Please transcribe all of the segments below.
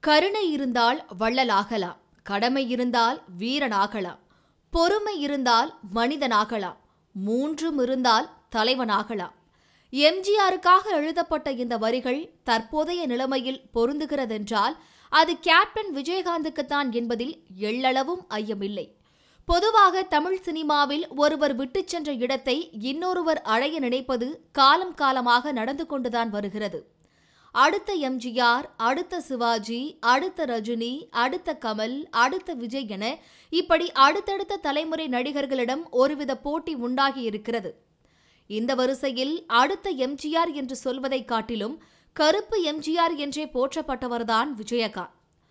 கருணை இருந்தால் வள்ளலாகலாம் கடமை இருந்தால் வீரனாகலாம் பொறுமை இருந்தால் மனிதனாகலாம் மூன்றும் இருந்தால் தலைவனாகலாம் எம்ஜிஆருக்காக எழுதப்பட்ட இந்த வரிகள் தற்போதைய நிலைமையில் பொருந்துகிறதென்றால் அது கேப்டன் விஜயகாந்துக்குத்தான் என்பதில் எள்ளளவும் ஐயமில்லை பொதுவாக தமிழ் சினிமாவில் ஒருவர் விட்டுச் சென்ற இடத்தை இன்னொருவர் அடைய நினைப்பது காலம் காலமாக நடந்து கொண்டுதான் வருகிறது அடுத்த எம்ஜிஆர் அடுத்த சிவாஜி அடுத்த ரஜினி அடுத்த கமல் அடுத்த விஜய் என இப்படி அடுத்தடுத்த தலைமுறை நடிகர்களிடம் ஒருவித போட்டி உண்டாகி இருக்கிறது இந்த வரிசையில் அடுத்த எம்ஜிஆர் என்று சொல்வதைக் காட்டிலும் கருப்பு எம்ஜிஆர் என்றே போற்றப்பட்டவர்தான் விஜயகாந்த்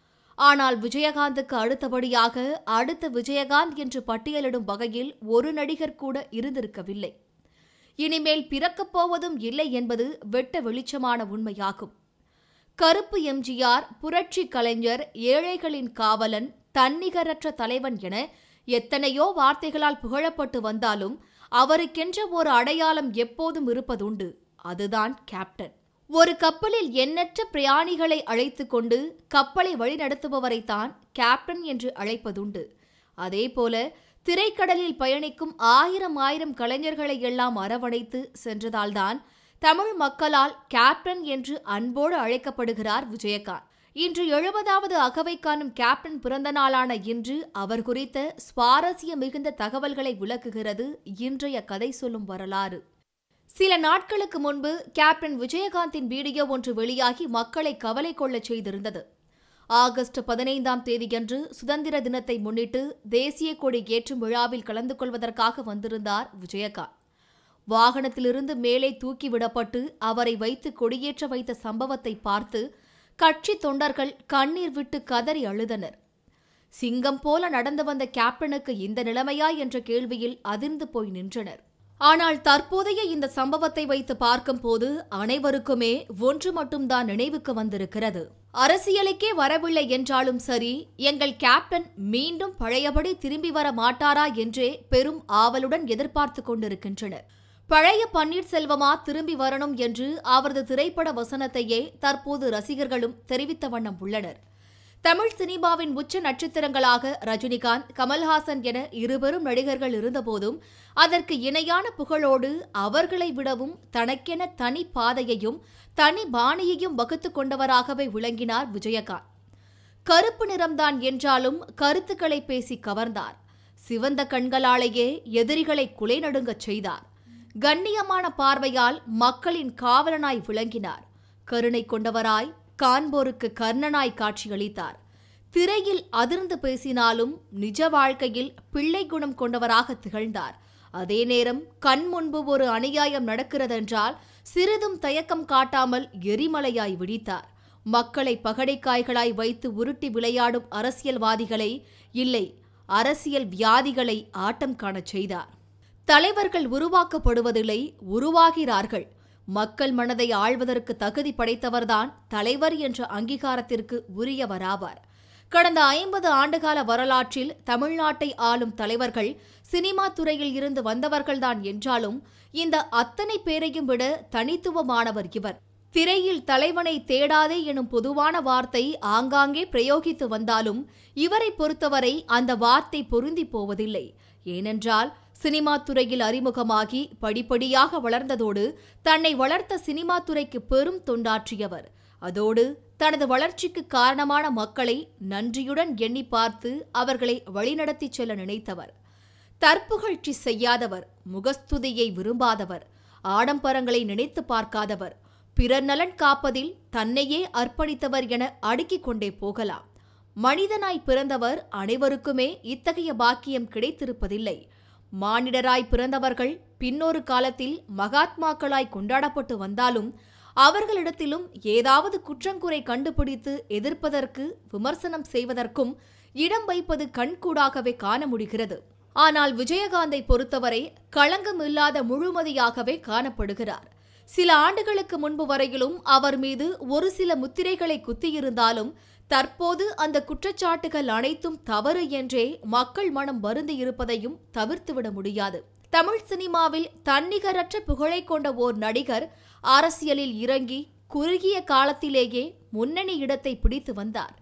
ஆனால் விஜயகாந்துக்கு அடுத்தபடியாக அடுத்த விஜயகாந்த் என்று பட்டியலிடும் வகையில் ஒரு நடிகர் கூட இருந்திருக்கவில்லை இனிமேல் பிறக்கப் போவதும் இல்லை என்பது வெட்ட வெளிச்சமான உண்மையாகும் கருப்பு எம்ஜிஆர் புரட்சி கலைஞர் ஏழைகளின் காவலன் தன்னிகரற்ற தலைவன் என எத்தனையோ வார்த்தைகளால் புகழப்பட்டு வந்தாலும் அவருக்கென்ற ஒரு அடையாளம் எப்போதும் இருப்பதுண்டு அதுதான் கேப்டன் ஒரு கப்பலில் எண்ணற்ற பிரயாணிகளை அழைத்து கொண்டு கப்பலை வழிநடத்துபவரைத்தான் கேப்டன் என்று அழைப்பதுண்டு அதேபோல திரைக்கடலில் பயணிக்கும் ஆயிரம் ஆயிரம் கலைஞர்களை எல்லாம் அரவணைத்து சென்றதால்தான் தமிழ் மக்களால் கேப்டன் என்று அன்போடு அழைக்கப்படுகிறார் விஜயகாந்த் இன்று எழுபதாவது அகவை காணும் கேப்டன் பிறந்த நாளான இன்று அவர் குறித்த சுவாரஸ்ய மிகுந்த தகவல்களை விளக்குகிறது இன்றைய கதை சொல்லும் வரலாறு சில நாட்களுக்கு முன்பு கேப்டன் விஜயகாந்தின் வீடியோ ஒன்று வெளியாகி மக்களை கவலை கொள்ளச் செய்திருந்தது ஆகஸ்ட் பதினைந்தாம் தேதியன்று சுதந்திர தினத்தை முன்னிட்டு தேசிய கொடி ஏற்றும் விழாவில் கலந்து கொள்வதற்காக வந்திருந்தார் விஜயகாந்த் வாகனத்திலிருந்து மேலே தூக்கிவிடப்பட்டு அவரை வைத்து கொடியேற்ற வைத்த சம்பவத்தை பார்த்து கட்சி தொண்டர்கள் கண்ணீர் விட்டு கதறி அழுதனர் சிங்கம் போல நடந்து வந்த கேப்டனுக்கு இந்த நிலைமையா என்ற கேள்வியில் அதிர்ந்து போய் நின்றனர் ஆனால் தற்போதைய இந்த சம்பவத்தை வைத்து பார்க்கும்போது அனைவருக்குமே ஒன்று மட்டும்தான் நினைவுக்கு வந்திருக்கிறது அரசியலுக்கே வரவில்லை என்றாலும் சரி எங்கள் கேப்டன் மீண்டும் பழையபடி திரும்பி வர மாட்டாரா என்றே பெரும் ஆவலுடன் எதிர்பார்த்து கொண்டிருக்கின்றனர் பழைய பன்னீர்செல்வமா திரும்பி வரணும் என்று அவரது திரைப்பட வசனத்தையே தற்போது ரசிகர்களும் தெரிவித்த வண்ணம் உள்ளனர் தமிழ் சினிமாவின் உச்ச நட்சத்திரங்களாக ரஜினிகாந்த் கமல்ஹாசன் என இருபெரும் நடிகர்கள் இருந்தபோதும் அதற்கு இணையான புகழோடு அவர்களை விடவும் தனக்கென தனி பாதையையும் தனி பாணியையும் வகுத்து கொண்டவராகவே விளங்கினார் விஜயகாந்த் கருப்பு நிறம்தான் என்றாலும் கருத்துக்களை பேசி கவர்ந்தார் சிவந்த கண்களாலேயே எதிரிகளை குலை நடுங்கச் செய்தார் கண்ணியமான பார்வையால் மக்களின் காவலனாய் விளங்கினார் கருணை கொண்டவராய் காண்போருக்கு கர்ணனாய் காட்சியளித்தார் திரையில் அதிர்ந்து பேசினாலும் நிஜ வாழ்க்கையில் பிள்ளை குணம் கொண்டவராக திகழ்ந்தார் அதே நேரம் கண் முன்பு ஒரு அநியாயம் நடக்கிறதென்றால் சிறிதும் தயக்கம் காட்டாமல் எரிமலையாய் விழித்தார் மக்களை பகடைக்காய்களாய் வைத்து உருட்டி விளையாடும் அரசியல்வாதிகளை இல்லை அரசியல் வியாதிகளை ஆட்டம் காணச் செய்தார் தலைவர்கள் உருவாக்கப்படுவதில்லை உருவாகிறார்கள் மக்கள் மனதை ஆள்வதற்கு தகுதி படைத்தவர்தான் தலைவர் என்ற அங்கீகாரத்திற்கு உரியவராவார் கடந்த ஐம்பது ஆண்டுகால வரலாற்றில் தமிழ்நாட்டை ஆளும் தலைவர்கள் சினிமா துறையில் இருந்து வந்தவர்கள்தான் என்றாலும் இந்த அத்தனை பேரையும் விட தனித்துவமானவர் இவர் திரையில் தலைவனை தேடாதே எனும் பொதுவான வார்த்தை ஆங்காங்கே பிரயோகித்து வந்தாலும் இவரை பொறுத்தவரை அந்த வார்த்தை பொருந்தி போவதில்லை ஏனென்றால் சினிமா துறையில் அறிமுகமாகி படிப்படியாக வளர்ந்ததோடு தன்னை வளர்த்த சினிமா துறைக்கு பெரும் தொண்டாற்றியவர் அதோடு தனது வளர்ச்சிக்கு காரணமான மக்களை நன்றியுடன் எண்ணி பார்த்து அவர்களை வழிநடத்திச் செல்ல நினைத்தவர் தற்புகழ்ச்சி செய்யாதவர் முகஸ்துதியை விரும்பாதவர் ஆடம்பரங்களை நினைத்து பார்க்காதவர் பிறர் நலன் காப்பதில் தன்னையே அர்ப்பணித்தவர் என அடுக்கிக் கொண்டே போகலாம் மனிதனாய் பிறந்தவர் அனைவருக்குமே இத்தகைய பாக்கியம் கிடைத்திருப்பதில்லை மானிடராய் பிறந்தவர்கள் பின்னொரு காலத்தில் மகாத்மாக்களாய் கொண்டாடப்பட்டு வந்தாலும் அவர்களிடத்திலும் ஏதாவது குற்றங்குறை கண்டுபிடித்து எதிர்ப்பதற்கு விமர்சனம் செய்வதற்கும் இடம் வைப்பது கண்கூடாகவே காண முடிகிறது ஆனால் விஜயகாந்தை பொறுத்தவரை களங்கமில்லாத முழுமதியாகவே காணப்படுகிறார் சில ஆண்டுகளுக்கு முன்பு வரையிலும் அவர் மீது ஒரு சில முத்திரைகளை குத்தியிருந்தாலும் தற்போது அந்த குற்றச்சாட்டுகள் அனைத்தும் தவறு என்றே மக்கள் மனம் வருந்தி இருப்பதையும் தவிர்த்துவிட முடியாது தமிழ் சினிமாவில் தன்னிகரற்ற புகழை கொண்ட ஓர் நடிகர் அரசியலில் இறங்கி குறுகிய காலத்திலேயே முன்னணி இடத்தை பிடித்து வந்தார்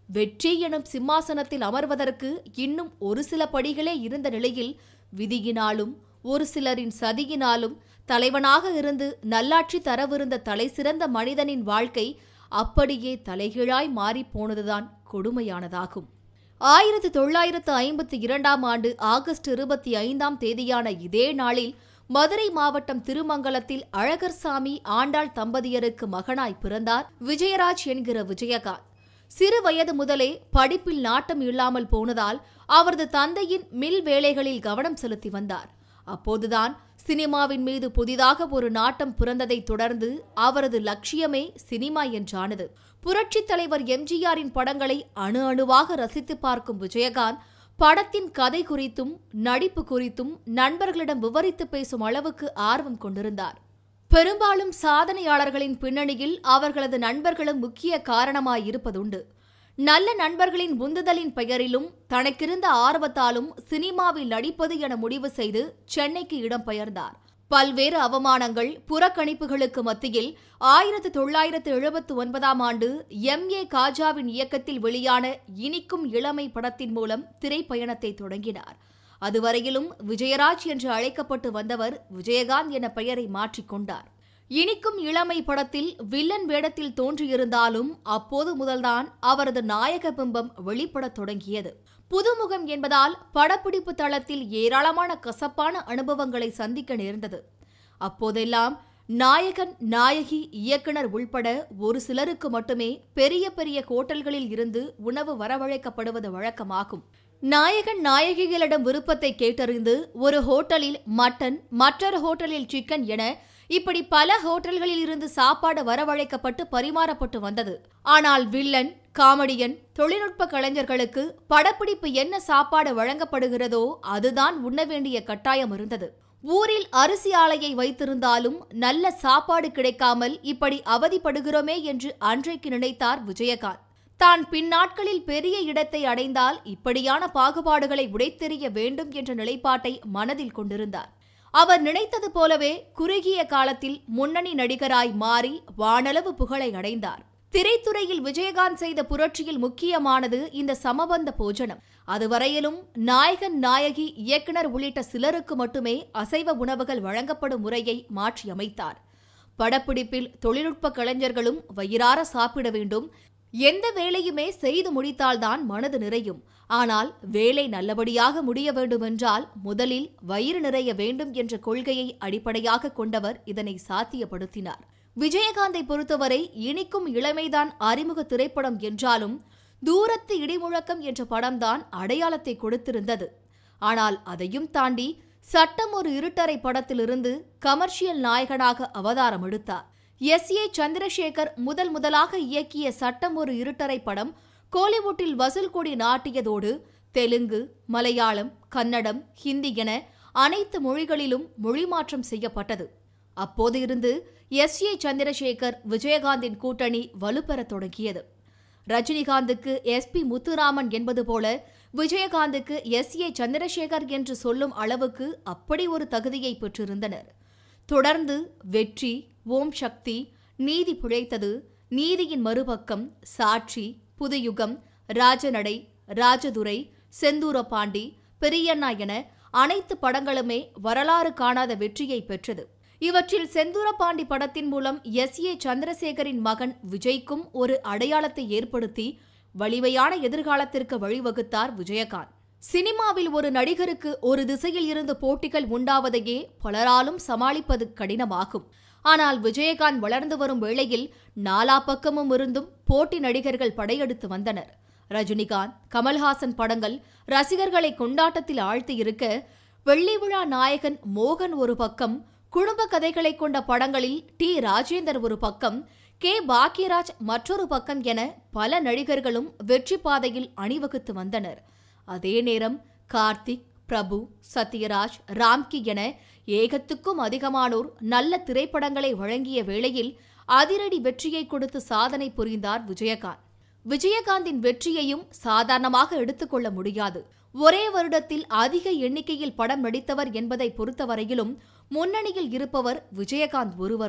வெற்றி எனும் சிம்மாசனத்தில் அமர்வதற்கு இன்னும் ஒரு சில படிகளே இருந்த நிலையில் விதியினாலும் ஒரு சிலரின் சதியினாலும் தலைவனாக இருந்து நல்லாட்சி தரவிருந்த தலைசிறந்த மனிதனின் வாழ்க்கை அப்படியே தலைகீழாய் மாறிப் போனதுதான் கொடுமையானதாகும் ஆயிரத்து தொள்ளாயிரத்து ஐம்பத்தி இரண்டாம் ஆண்டு ஆகஸ்ட் இருபத்தி ஐந்தாம் தேதியான இதே நாளில் மதுரை மாவட்டம் திருமங்கலத்தில் அழகர்சாமி ஆண்டாள் தம்பதியருக்கு மகனாய் பிறந்தார் விஜயராஜ் என்கிற விஜயகாந்த் சிறு வயது முதலே படிப்பில் நாட்டம் இல்லாமல் போனதால் அவரது தந்தையின் மில் வேலைகளில் கவனம் செலுத்தி வந்தார் அப்போதுதான் சினிமாவின் மீது புதிதாக ஒரு நாட்டம் பிறந்ததைத் தொடர்ந்து அவரது லட்சியமே சினிமா என்றானது புரட்சித் தலைவர் எம்ஜிஆரின் படங்களை அணு அணுவாக ரசித்து பார்க்கும் விஜயகாந்த் படத்தின் கதை குறித்தும் நடிப்பு குறித்தும் நண்பர்களிடம் விவரித்து பேசும் அளவுக்கு ஆர்வம் கொண்டிருந்தார் பெரும்பாலும் சாதனையாளர்களின் பின்னணியில் அவர்களது நண்பர்களும் முக்கிய காரணமாயிருப்பதுண்டு நல்ல நண்பர்களின் உந்துதலின் பெயரிலும் தனக்கிருந்த ஆர்வத்தாலும் சினிமாவில் நடிப்பது என முடிவு செய்து சென்னைக்கு இடம்பெயர்ந்தார் பல்வேறு அவமானங்கள் புறக்கணிப்புகளுக்கு மத்தியில் ஆயிரத்து தொள்ளாயிரத்து எழுபத்து ஒன்பதாம் ஆண்டு எம் ஏ காஜாவின் இயக்கத்தில் வெளியான இனிக்கும் இளமை படத்தின் மூலம் திரைப்பயணத்தை தொடங்கினார் அதுவரையிலும் விஜயராஜ் என்று அழைக்கப்பட்டு வந்தவர் விஜயகாந்த் என பெயரை மாற்றிக்கொண்டார் இனிக்கும் இளமை படத்தில் வில்லன் வேடத்தில் தோன்றியிருந்தாலும் அப்போது முதல்தான் அவரது நாயக பிம்பம் வெளிப்படத் தொடங்கியது புதுமுகம் என்பதால் படப்பிடிப்பு தளத்தில் ஏராளமான கசப்பான அனுபவங்களை சந்திக்க நேர்ந்தது அப்போதெல்லாம் நாயகன் நாயகி இயக்குனர் உள்பட ஒரு சிலருக்கு மட்டுமே பெரிய பெரிய ஹோட்டல்களில் இருந்து உணவு வரவழைக்கப்படுவது வழக்கமாகும் நாயகன் நாயகிகளிடம் விருப்பத்தை கேட்டறிந்து ஒரு ஹோட்டலில் மட்டன் மற்றொரு ஹோட்டலில் சிக்கன் என இப்படி பல ஹோட்டல்களில் இருந்து சாப்பாடு வரவழைக்கப்பட்டு பரிமாறப்பட்டு வந்தது ஆனால் வில்லன் காமெடியன் தொழில்நுட்ப கலைஞர்களுக்கு படப்பிடிப்பு என்ன சாப்பாடு வழங்கப்படுகிறதோ அதுதான் உண்ண வேண்டிய கட்டாயம் இருந்தது ஊரில் அரிசி ஆலையை வைத்திருந்தாலும் நல்ல சாப்பாடு கிடைக்காமல் இப்படி அவதிப்படுகிறோமே என்று அன்றைக்கு நினைத்தார் விஜயகாந்த் தான் பின்னாட்களில் பெரிய இடத்தை அடைந்தால் இப்படியான பாகுபாடுகளை உடைத்தெறிய வேண்டும் என்ற நிலைப்பாட்டை மனதில் கொண்டிருந்தார் அவர் நினைத்தது போலவே குறுகிய காலத்தில் முன்னணி நடிகராய் மாறி வானளவு புகழை அடைந்தார் திரைத்துறையில் விஜயகாந்த் செய்த புரட்சியில் முக்கியமானது இந்த சமபந்த போஜனம் அதுவரையிலும் நாயகன் நாயகி இயக்குனர் உள்ளிட்ட சிலருக்கு மட்டுமே அசைவ உணவுகள் வழங்கப்படும் முறையை மாற்றியமைத்தார் படப்பிடிப்பில் தொழில்நுட்ப கலைஞர்களும் வயிறார சாப்பிட வேண்டும் எந்த வேலையுமே செய்து முடித்தால்தான் மனது நிறையும் ஆனால் வேலை நல்லபடியாக முடிய வேண்டுமென்றால் முதலில் வயிறு நிறைய வேண்டும் என்ற கொள்கையை அடிப்படையாக கொண்டவர் இதனை சாத்தியப்படுத்தினார் விஜயகாந்தை பொறுத்தவரை இனிக்கும் இளமைதான் அறிமுக திரைப்படம் என்றாலும் தூரத்து இடிமுழக்கம் என்ற படம்தான் அடையாளத்தை கொடுத்திருந்தது ஆனால் அதையும் தாண்டி சட்டம் ஒரு இருட்டறை படத்திலிருந்து கமர்ஷியல் நாயகனாக அவதாரம் எடுத்தார் எஸ் ஏ சந்திரசேகர் முதல் முதலாக இயக்கிய சட்டம் ஒரு இருட்டறை படம் கோலிவுட்டில் வசூல் கொடி நாட்டியதோடு தெலுங்கு மலையாளம் கன்னடம் ஹிந்தி என அனைத்து மொழிகளிலும் மொழிமாற்றம் செய்யப்பட்டது அப்போது இருந்து எஸ் ஏ சந்திரசேகர் விஜயகாந்தின் கூட்டணி வலுப்பெறத் தொடங்கியது ரஜினிகாந்துக்கு எஸ் பி முத்துராமன் என்பது போல விஜயகாந்துக்கு எஸ் ஏ சந்திரசேகர் என்று சொல்லும் அளவுக்கு அப்படி ஒரு தகுதியை பெற்றிருந்தனர் தொடர்ந்து வெற்றி ஓம் சக்தி நீதி பிழைத்தது நீதியின் மறுபக்கம் சாட்சி புதுயுகம் ராஜநடை ராஜதுரை செந்தூரபாண்டி பெரியண்ணா என அனைத்து படங்களுமே வரலாறு காணாத வெற்றியை பெற்றது இவற்றில் செந்தூரபாண்டி படத்தின் மூலம் எஸ் ஏ சந்திரசேகரின் மகன் விஜய்க்கும் ஒரு அடையாளத்தை ஏற்படுத்தி வலிமையான எதிர்காலத்திற்கு வழிவகுத்தார் விஜயகாந்த் சினிமாவில் ஒரு நடிகருக்கு ஒரு திசையில் இருந்து போட்டிகள் உண்டாவதையே பலராலும் சமாளிப்பது கடினமாகும் ஆனால் விஜயகாந்த் வளர்ந்து வரும் வேளையில் நாலா பக்கமும் இருந்தும் போட்டி நடிகர்கள் படையெடுத்து வந்தனர் ரஜினிகாந்த் கமல்ஹாசன் படங்கள் ரசிகர்களை கொண்டாட்டத்தில் ஆழ்த்தியிருக்க வெள்ளி விழா நாயகன் மோகன் ஒரு பக்கம் குடும்ப கதைகளை கொண்ட படங்களில் டி ராஜேந்தர் ஒரு பக்கம் கே பாக்யராஜ் மற்றொரு பக்கம் என பல நடிகர்களும் வெற்றி பாதையில் அணிவகுத்து வந்தனர் அதே நேரம் கார்த்திக் பிரபு சத்யராஜ் ராம்கி என ஏகத்துக்கும் அதிகமானோர் நல்ல திரைப்படங்களை வழங்கிய வேளையில் அதிரடி வெற்றியை கொடுத்து சாதனை புரிந்தார் விஜயகாந்த் விஜயகாந்தின் வெற்றியையும் சாதாரணமாக எடுத்துக்கொள்ள முடியாது ஒரே வருடத்தில் அதிக எண்ணிக்கையில் படம் நடித்தவர் என்பதை பொறுத்தவரையிலும் முன்னணியில் இருப்பவர் விஜயகாந்த் ஒருவர்தான்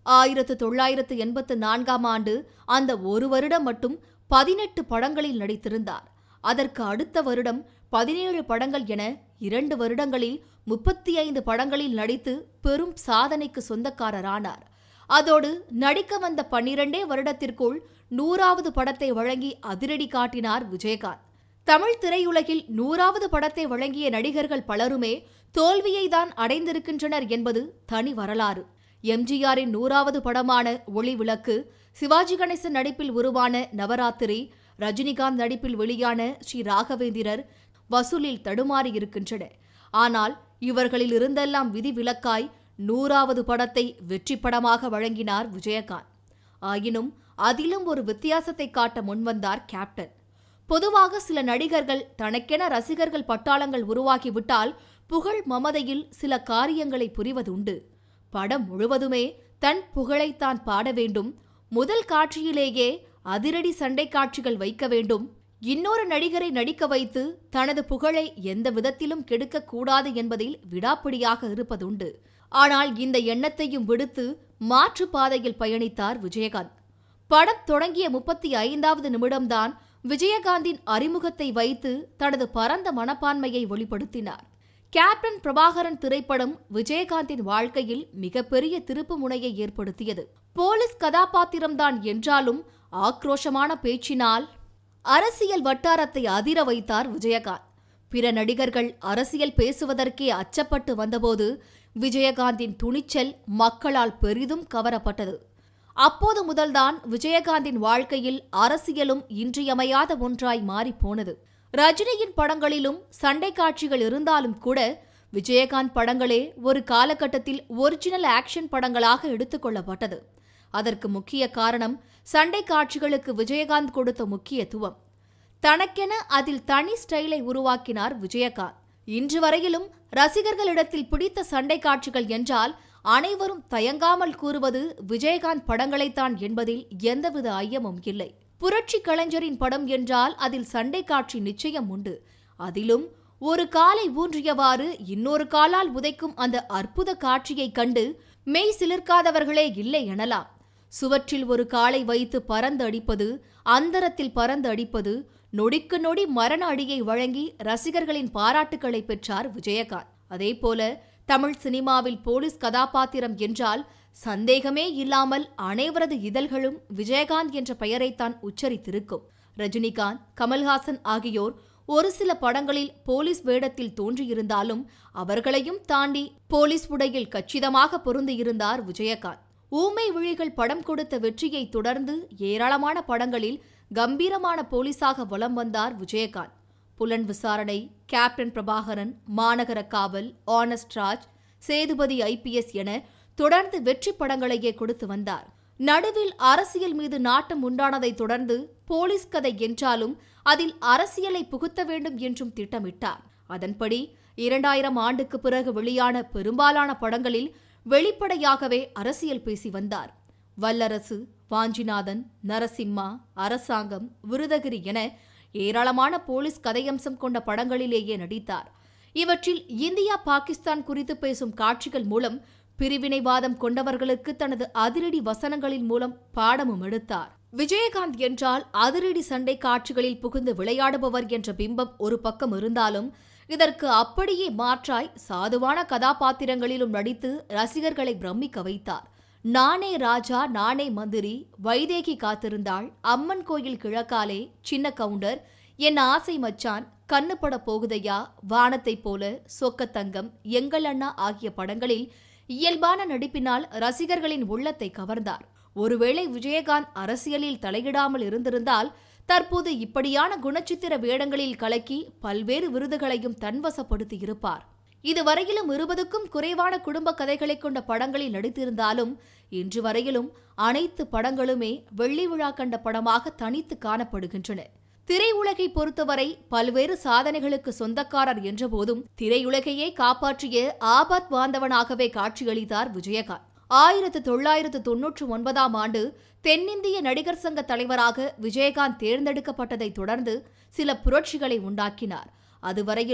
ஆயிரத்து தொள்ளாயிரத்து எண்பத்து நான்காம் ஆண்டு அந்த ஒரு வருடம் மட்டும் பதினெட்டு படங்களில் நடித்திருந்தார் அதற்கு அடுத்த வருடம் பதினேழு படங்கள் என இரண்டு வருடங்களில் முப்பத்தி ஐந்து படங்களில் நடித்து பெரும் சாதனைக்கு சொந்தக்காரரானார் அதோடு நடிக்க வந்த பன்னிரண்டே வருடத்திற்குள் நூறாவது படத்தை வழங்கி அதிரடி காட்டினார் விஜயகாந்த் தமிழ் திரையுலகில் நூறாவது படத்தை வழங்கிய நடிகர்கள் பலருமே தோல்வியை தான் அடைந்திருக்கின்றனர் என்பது தனி வரலாறு எம்ஜிஆரின் நூறாவது படமான ஒளி விளக்கு சிவாஜி கணேசன் நடிப்பில் உருவான நவராத்திரி ரஜினிகாந்த் நடிப்பில் வெளியான ஸ்ரீ ராகவேந்திரர் வசூலில் தடுமாறி இருக்கின்றன ஆனால் இவர்களில் இருந்தெல்லாம் விதிவிலக்காய் நூறாவது படத்தை வெற்றி படமாக வழங்கினார் விஜயகாந்த் ஆயினும் அதிலும் ஒரு வித்தியாசத்தை காட்ட முன்வந்தார் கேப்டன் பொதுவாக சில நடிகர்கள் தனக்கென ரசிகர்கள் பட்டாளங்கள் உருவாகிவிட்டால் புகழ் மமதையில் சில காரியங்களை புரிவதுண்டு படம் முழுவதுமே தன் புகழைத்தான் பாட வேண்டும் முதல் காட்சியிலேயே அதிரடி சண்டை காட்சிகள் வைக்க வேண்டும் இன்னொரு நடிகரை நடிக்க வைத்து தனது புகழை எந்த விதத்திலும் கெடுக்கக் கூடாது என்பதில் விடாப்பிடியாக இருப்பதுண்டு ஆனால் இந்த எண்ணத்தையும் விடுத்து மாற்று பாதையில் பயணித்தார் விஜயகாந்த் படம் தொடங்கிய முப்பத்தி ஐந்தாவது நிமிடம்தான் விஜயகாந்தின் அறிமுகத்தை வைத்து தனது பரந்த மனப்பான்மையை வெளிப்படுத்தினார் கேப்டன் பிரபாகரன் திரைப்படம் விஜயகாந்தின் வாழ்க்கையில் மிகப்பெரிய திருப்பு முனையை ஏற்படுத்தியது போலீஸ் கதாபாத்திரம்தான் என்றாலும் ஆக்ரோஷமான பேச்சினால் அரசியல் வட்டாரத்தை அதிர வைத்தார் விஜயகாந்த் பிற நடிகர்கள் அரசியல் பேசுவதற்கே அச்சப்பட்டு வந்தபோது விஜயகாந்தின் துணிச்சல் மக்களால் பெரிதும் கவரப்பட்டது அப்போது முதல்தான் விஜயகாந்தின் வாழ்க்கையில் அரசியலும் இன்றியமையாத ஒன்றாய் மாறிப்போனது ரஜினியின் படங்களிலும் சண்டை காட்சிகள் இருந்தாலும் கூட விஜயகாந்த் படங்களே ஒரு காலகட்டத்தில் ஒரிஜினல் ஆக்ஷன் படங்களாக எடுத்துக்கொள்ளப்பட்டது அதற்கு முக்கிய காரணம் சண்டை காட்சிகளுக்கு விஜயகாந்த் கொடுத்த முக்கியத்துவம் தனக்கென அதில் தனி ஸ்டைலை உருவாக்கினார் விஜயகாந்த் இன்று வரையிலும் ரசிகர்களிடத்தில் பிடித்த சண்டை காட்சிகள் என்றால் அனைவரும் தயங்காமல் கூறுவது விஜயகாந்த் படங்களைத்தான் என்பதில் எந்தவித ஐயமும் இல்லை புரட்சி கலைஞரின் படம் என்றால் அதில் சண்டை காட்சி நிச்சயம் உண்டு அதிலும் ஒரு காலை ஊன்றியவாறு இன்னொரு காலால் உதைக்கும் அந்த அற்புத காட்சியைக் கண்டு மெய் சிலிர்க்காதவர்களே இல்லை எனலாம் சுவற்றில் ஒரு காலை வைத்து பறந்து அடிப்பது அந்தரத்தில் பறந்து அடிப்பது நொடிக்கு நொடி மரண அடியை வழங்கி ரசிகர்களின் பாராட்டுக்களை பெற்றார் விஜயகாந்த் அதேபோல தமிழ் சினிமாவில் போலீஸ் கதாபாத்திரம் என்றால் சந்தேகமே இல்லாமல் அனைவரது இதழ்களும் விஜயகாந்த் என்ற பெயரைத்தான் உச்சரித்திருக்கும் ரஜினிகாந்த் கமல்ஹாசன் ஆகியோர் ஒரு சில படங்களில் போலீஸ் வேடத்தில் தோன்றியிருந்தாலும் அவர்களையும் தாண்டி போலீஸ் உடையில் கச்சிதமாக பொருந்தியிருந்தார் விஜயகாந்த் ஊமை விழிகள் படம் கொடுத்த வெற்றியை தொடர்ந்து ஏராளமான படங்களில் கம்பீரமான போலீசாக வலம் வந்தார் விஜயகாந்த் புலன் விசாரணை கேப்டன் பிரபாகரன் மாநகர காவல் ஆனஸ்ட் ராஜ் சேதுபதி ஐபிஎஸ் என தொடர்ந்து வெற்றி படங்களையே கொடுத்து வந்தார் நடுவில் அரசியல் மீது நாட்டம் உண்டானதைத் தொடர்ந்து போலீஸ் கதை என்றாலும் அதில் அரசியலை புகுத்த வேண்டும் என்றும் திட்டமிட்டார் அதன்படி இரண்டாயிரம் ஆண்டுக்கு பிறகு வெளியான பெரும்பாலான படங்களில் வெளிப்படையாகவே அரசியல் பேசி வந்தார் வல்லரசு வாஞ்சிநாதன் நரசிம்மா அரசாங்கம் விருதகிரி என ஏராளமான போலீஸ் கதையம்சம் கொண்ட படங்களிலேயே நடித்தார் இவற்றில் இந்தியா பாகிஸ்தான் குறித்து பேசும் காட்சிகள் மூலம் பிரிவினைவாதம் கொண்டவர்களுக்கு தனது அதிரடி வசனங்களின் மூலம் பாடமும் எடுத்தார் விஜயகாந்த் என்றால் அதிரடி சண்டை காட்சிகளில் புகுந்து விளையாடுபவர் என்ற பிம்பம் ஒரு பக்கம் இருந்தாலும் இதற்கு அப்படியே மாற்றாய் சாதுவான கதாபாத்திரங்களிலும் நடித்து ரசிகர்களை பிரமிக்க வைத்தார் நானே ராஜா நானே மந்திரி வைதேகி காத்திருந்தாள் அம்மன் கோயில் கிழக்காலே சின்ன கவுண்டர் என் ஆசை மச்சான் கண்ணுப்பட போகுதையா வானத்தைப் போல சொக்கத்தங்கம் எங்கள் அண்ணா ஆகிய படங்களில் இயல்பான நடிப்பினால் ரசிகர்களின் உள்ளத்தை கவர்ந்தார் ஒருவேளை விஜயகாந்த் அரசியலில் தலையிடாமல் இருந்திருந்தால் தற்போது இப்படியான குணச்சித்திர வேடங்களில் கலக்கி பல்வேறு விருதுகளையும் தன்வசப்படுத்தி இருப்பார் இதுவரையிலும் இருபதுக்கும் குறைவான குடும்ப கதைகளை கொண்ட படங்களில் நடித்திருந்தாலும் இன்று வரையிலும் அனைத்து படங்களுமே வெள்ளி விழா கண்ட படமாக தனித்து காணப்படுகின்றன திரையுலகை பொறுத்தவரை பல்வேறு சாதனைகளுக்கு சொந்தக்காரர் என்றபோதும் திரையுலகையே காப்பாற்றிய ஆபாத் பாந்தவனாகவே காட்சியளித்தார் விஜயகாந்த் ஆயிரத்து தொள்ளாயிரத்து தொன்னூற்று ஒன்பதாம் ஆண்டு தென்னிந்திய நடிகர் சங்க தலைவராக விஜயகாந்த் தேர்ந்தெடுக்கப்பட்டதைத் தொடர்ந்து சில புரட்சிகளை உண்டாக்கினார் அதுவரையிலும்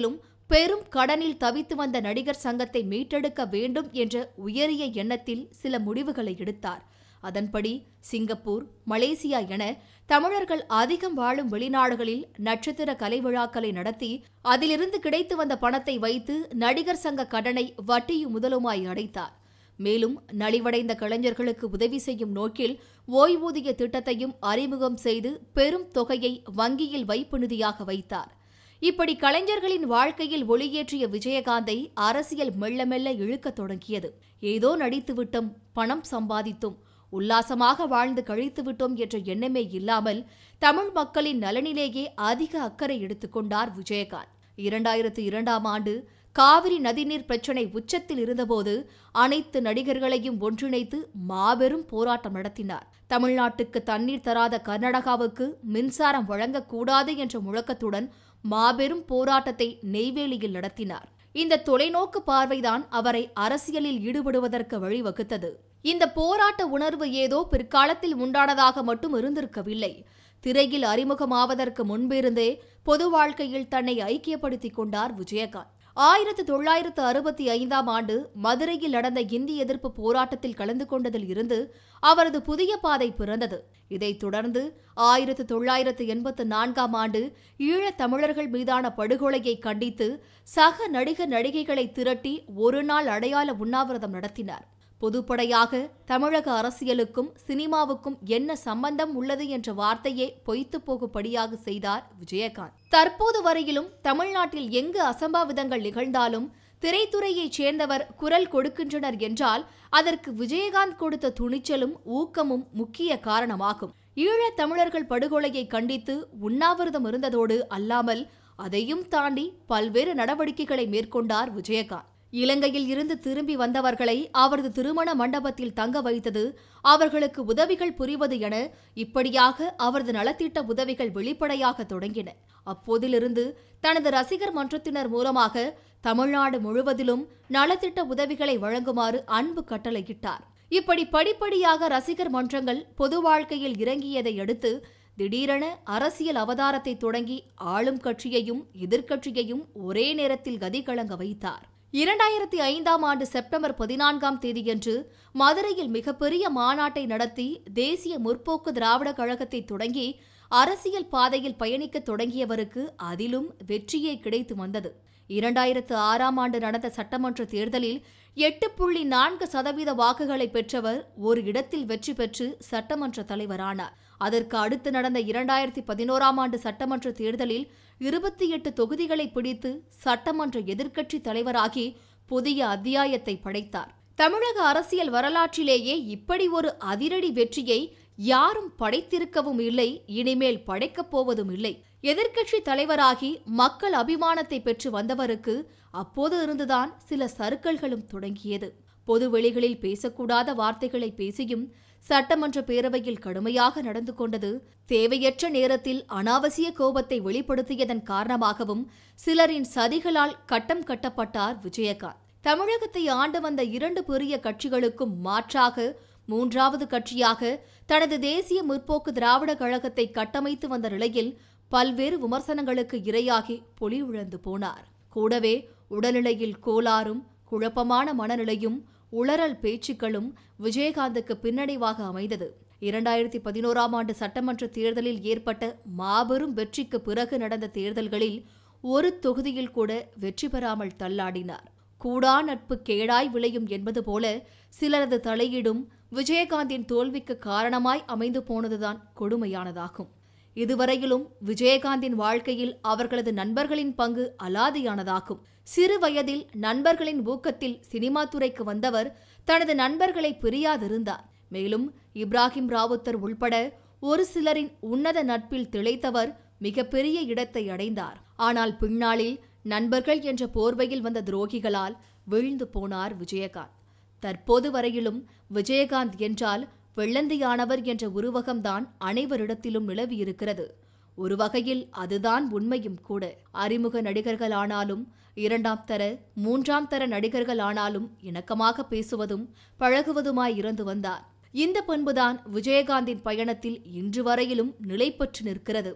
பெரும் கடனில் தவித்து வந்த நடிகர் சங்கத்தை மீட்டெடுக்க வேண்டும் என்ற உயரிய எண்ணத்தில் சில முடிவுகளை எடுத்தார் அதன்படி சிங்கப்பூர் மலேசியா என தமிழர்கள் அதிகம் வாழும் வெளிநாடுகளில் நட்சத்திர கலை விழாக்களை நடத்தி அதிலிருந்து கிடைத்து வந்த பணத்தை வைத்து நடிகர் சங்க கடனை வட்டியும் முதலுமாய் அடைத்தார் மேலும் நலிவடைந்த கலைஞர்களுக்கு உதவி செய்யும் நோக்கில் ஓய்வூதிய திட்டத்தையும் அறிமுகம் செய்து பெரும் தொகையை வங்கியில் வைப்பு நிதியாக வைத்தார் இப்படி கலைஞர்களின் வாழ்க்கையில் ஒளியேற்றிய விஜயகாந்தை அரசியல் மெல்ல மெல்ல இழுக்கத் தொடங்கியது ஏதோ நடித்துவிட்டோம் பணம் சம்பாதித்தோம் உல்லாசமாக வாழ்ந்து கழித்து விட்டோம் என்ற எண்ணமே இல்லாமல் தமிழ் மக்களின் நலனிலேயே அதிக அக்கறை எடுத்துக்கொண்டார் விஜயகாந்த் இரண்டாயிரத்து இரண்டாம் ஆண்டு காவிரி நதிநீர் பிரச்சினை உச்சத்தில் இருந்தபோது அனைத்து நடிகர்களையும் ஒன்றிணைத்து மாபெரும் போராட்டம் நடத்தினார் தமிழ்நாட்டுக்கு தண்ணீர் தராத கர்நாடகாவுக்கு மின்சாரம் வழங்கக்கூடாது என்ற முழக்கத்துடன் மாபெரும் போராட்டத்தை நெய்வேலியில் நடத்தினார் இந்த தொலைநோக்கு பார்வைதான் அவரை அரசியலில் ஈடுபடுவதற்கு வழிவகுத்தது இந்த போராட்ட உணர்வு ஏதோ பிற்காலத்தில் உண்டானதாக மட்டும் இருந்திருக்கவில்லை திரையில் அறிமுகமாவதற்கு முன்பிருந்தே பொது வாழ்க்கையில் தன்னை ஐக்கியப்படுத்திக் கொண்டார் விஜயகாந்த் ஆயிரத்து தொள்ளாயிரத்து அறுபத்தி ஐந்தாம் ஆண்டு மதுரையில் நடந்த இந்தி எதிர்ப்பு போராட்டத்தில் கலந்து கொண்டதில் இருந்து அவரது புதிய பாதை பிறந்தது இதைத் தொடர்ந்து ஆயிரத்து தொள்ளாயிரத்து எண்பத்து நான்காம் ஆண்டு ஈழத் தமிழர்கள் மீதான படுகொலையை கண்டித்து சக நடிகர் நடிகைகளை திரட்டி ஒரு நாள் அடையாள உண்ணாவிரதம் நடத்தினார் பொதுப்படையாக தமிழக அரசியலுக்கும் சினிமாவுக்கும் என்ன சம்பந்தம் உள்ளது என்ற வார்த்தையே பொய்த்து போகும்படியாக செய்தார் விஜயகாந்த் தற்போது வரையிலும் தமிழ்நாட்டில் எங்கு அசம்பாவிதங்கள் நிகழ்ந்தாலும் திரைத்துறையைச் சேர்ந்தவர் குரல் கொடுக்கின்றனர் என்றால் அதற்கு விஜயகாந்த் கொடுத்த துணிச்சலும் ஊக்கமும் முக்கிய காரணமாகும் ஈழத் தமிழர்கள் படுகொலையை கண்டித்து உண்ணாவிரதம் இருந்ததோடு அல்லாமல் அதையும் தாண்டி பல்வேறு நடவடிக்கைகளை மேற்கொண்டார் விஜயகாந்த் இலங்கையில் இருந்து திரும்பி வந்தவர்களை அவரது திருமண மண்டபத்தில் தங்க வைத்தது அவர்களுக்கு உதவிகள் புரிவது என இப்படியாக அவரது நலத்திட்ட உதவிகள் வெளிப்படையாக தொடங்கின அப்போதிலிருந்து தனது ரசிகர் மன்றத்தினர் மூலமாக தமிழ்நாடு முழுவதிலும் நலத்திட்ட உதவிகளை வழங்குமாறு அன்பு கட்டளையிட்டார் இப்படி படிப்படியாக ரசிகர் மன்றங்கள் பொது வாழ்க்கையில் இறங்கியதை அடுத்து திடீரென அரசியல் அவதாரத்தை தொடங்கி ஆளும் கட்சியையும் எதிர்க்கட்சியையும் ஒரே நேரத்தில் கதிகலங்க வைத்தார் இரண்டாயிரத்தி ஐந்தாம் ஆண்டு செப்டம்பர் பதினான்காம் தேதியன்று மதுரையில் மிகப்பெரிய மாநாட்டை நடத்தி தேசிய முற்போக்கு திராவிட கழகத்தை தொடங்கி அரசியல் பாதையில் பயணிக்க தொடங்கியவருக்கு அதிலும் வெற்றியே கிடைத்து வந்தது இரண்டாயிரத்து ஆறாம் ஆண்டு நடந்த சட்டமன்ற தேர்தலில் எட்டு புள்ளி நான்கு சதவீத வாக்குகளை பெற்றவர் ஒரு இடத்தில் வெற்றி பெற்று சட்டமன்ற தலைவரானார் அதற்கு அடுத்து நடந்த இரண்டாயிரத்தி பதினோராம் ஆண்டு சட்டமன்ற தேர்தலில் இருபத்தி எட்டு தொகுதிகளை பிடித்து சட்டமன்ற எதிர்க்கட்சி தலைவராகி புதிய அத்தியாயத்தை படைத்தார் தமிழக அரசியல் வரலாற்றிலேயே இப்படி ஒரு அதிரடி வெற்றியை யாரும் படைத்திருக்கவும் இல்லை இனிமேல் படைக்கப் போவதும் இல்லை எதிர்க்கட்சி தலைவராகி மக்கள் அபிமானத்தை பெற்று வந்தவருக்கு அப்போது இருந்துதான் சில சறுக்கல்களும் தொடங்கியது பொது வெளிகளில் பேசக்கூடாத வார்த்தைகளை பேசியும் சட்டமன்ற பேரவையில் கடுமையாக நடந்து கொண்டது தேவையற்ற நேரத்தில் அனாவசிய கோபத்தை வெளிப்படுத்தியதன் காரணமாகவும் சிலரின் சதிகளால் கட்டம் கட்டப்பட்டார் விஜயகாந்த் தமிழகத்தை ஆண்டு வந்த இரண்டு பெரிய கட்சிகளுக்கும் மாற்றாக மூன்றாவது கட்சியாக தனது தேசிய முற்போக்கு திராவிட கழகத்தை கட்டமைத்து வந்த நிலையில் பல்வேறு விமர்சனங்களுக்கு இரையாகி பொலிவிழந்து போனார் கூடவே உடல்நிலையில் கோளாறும் குழப்பமான மனநிலையும் உளறல் பேச்சுக்களும் விஜயகாந்துக்கு பின்னடைவாக அமைந்தது இரண்டாயிரத்தி பதினோராம் ஆண்டு சட்டமன்ற தேர்தலில் ஏற்பட்ட மாபெரும் வெற்றிக்கு பிறகு நடந்த தேர்தல்களில் ஒரு தொகுதியில் கூட வெற்றி பெறாமல் தள்ளாடினார் கூடா நட்பு கேடாய் விளையும் என்பது போல சிலரது தலையீடும் விஜயகாந்தின் தோல்விக்கு காரணமாய் அமைந்து போனதுதான் கொடுமையானதாகும் இதுவரையிலும் விஜயகாந்தின் வாழ்க்கையில் அவர்களது நண்பர்களின் பங்கு அலாதியானதாகும் சிறு வயதில் நண்பர்களின் ஊக்கத்தில் சினிமா துறைக்கு வந்தவர் தனது நண்பர்களை பிரியாதிருந்தார் மேலும் இப்ராஹிம் ராவுத்தர் உள்பட ஒரு சிலரின் உன்னத நட்பில் திளைத்தவர் மிகப்பெரிய இடத்தை அடைந்தார் ஆனால் பின்னாளில் நண்பர்கள் என்ற போர்வையில் வந்த துரோகிகளால் வீழ்ந்து போனார் விஜயகாந்த் தற்போது வரையிலும் விஜயகாந்த் என்றால் வெள்ளந்தியானவர் என்ற உருவகம்தான் அனைவரிடத்திலும் நிலவியிருக்கிறது ஒரு வகையில் அதுதான் உண்மையும் கூட அறிமுக நடிகர்களானாலும் இரண்டாம் தர மூன்றாம் தர நடிகர்களானாலும் இணக்கமாக பேசுவதும் பழகுவதுமாய் இருந்து வந்தார் இந்த பண்புதான் விஜயகாந்தின் பயணத்தில் இன்று வரையிலும் நிலை பெற்று நிற்கிறது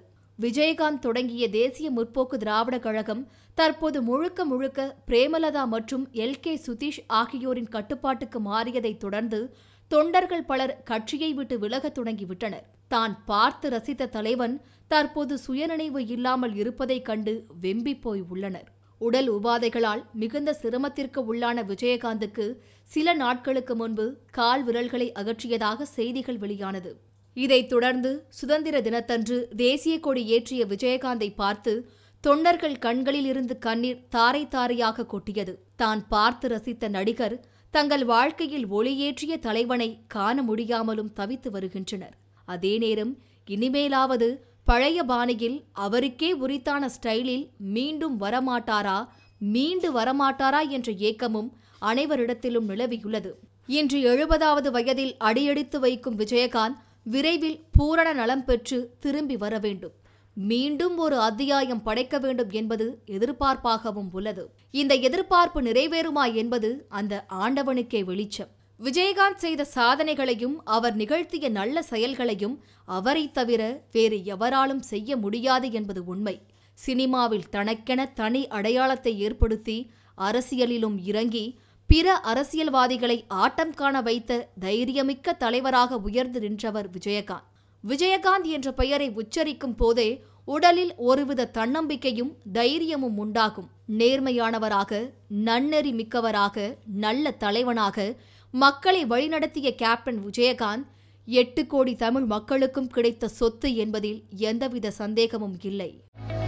விஜயகாந்த் தொடங்கிய தேசிய முற்போக்கு திராவிட கழகம் தற்போது முழுக்க முழுக்க பிரேமலதா மற்றும் எல் கே சுதீஷ் ஆகியோரின் கட்டுப்பாட்டுக்கு மாறியதைத் தொடர்ந்து தொண்டர்கள் பலர் கட்சியை விட்டு விலகத் தொடங்கிவிட்டனர் தான் பார்த்து ரசித்த தலைவன் தற்போது சுயநினைவு இல்லாமல் இருப்பதைக் கண்டு வெம்பி போய் உள்ளனர் உடல் உபாதைகளால் மிகுந்த சிரமத்திற்கு உள்ளான விஜயகாந்துக்கு சில நாட்களுக்கு முன்பு கால் விரல்களை அகற்றியதாக செய்திகள் வெளியானது இதைத் தொடர்ந்து சுதந்திர தினத்தன்று தேசிய கொடி ஏற்றிய விஜயகாந்தை பார்த்து தொண்டர்கள் கண்களில் இருந்து கண்ணீர் தாரை தாரையாக கொட்டியது தான் பார்த்து ரசித்த நடிகர் தங்கள் வாழ்க்கையில் ஒளியேற்றிய தலைவனை காண முடியாமலும் தவித்து வருகின்றனர் அதே நேரம் இனிமேலாவது பழைய பாணியில் அவருக்கே உரித்தான ஸ்டைலில் மீண்டும் வரமாட்டாரா மீண்டு வரமாட்டாரா என்ற ஏக்கமும் அனைவரிடத்திலும் நிலவியுள்ளது இன்று எழுபதாவது வயதில் அடியெடுத்து வைக்கும் விஜயகாந்த் விரைவில் பூரண நலம் பெற்று திரும்பி வர வேண்டும் மீண்டும் ஒரு அத்தியாயம் படைக்க வேண்டும் என்பது எதிர்பார்ப்பாகவும் உள்ளது இந்த எதிர்பார்ப்பு நிறைவேறுமா என்பது அந்த ஆண்டவனுக்கே வெளிச்சம் விஜயகாந்த் செய்த சாதனைகளையும் அவர் நிகழ்த்திய நல்ல செயல்களையும் அவரை தவிர வேறு எவராலும் செய்ய முடியாது என்பது உண்மை சினிமாவில் தனக்கென தனி அடையாளத்தை ஏற்படுத்தி அரசியலிலும் இறங்கி பிற அரசியல்வாதிகளை ஆட்டம் காண வைத்த தைரியமிக்க தலைவராக உயர்ந்து நின்றவர் விஜயகாந்த் விஜயகாந்த் என்ற பெயரை உச்சரிக்கும் போதே உடலில் ஒருவித தன்னம்பிக்கையும் தைரியமும் உண்டாகும் நேர்மையானவராக நன்னெறி மிக்கவராக நல்ல தலைவனாக மக்களை வழிநடத்திய கேப்டன் விஜயகாந்த் எட்டு கோடி தமிழ் மக்களுக்கும் கிடைத்த சொத்து என்பதில் எந்தவித சந்தேகமும் இல்லை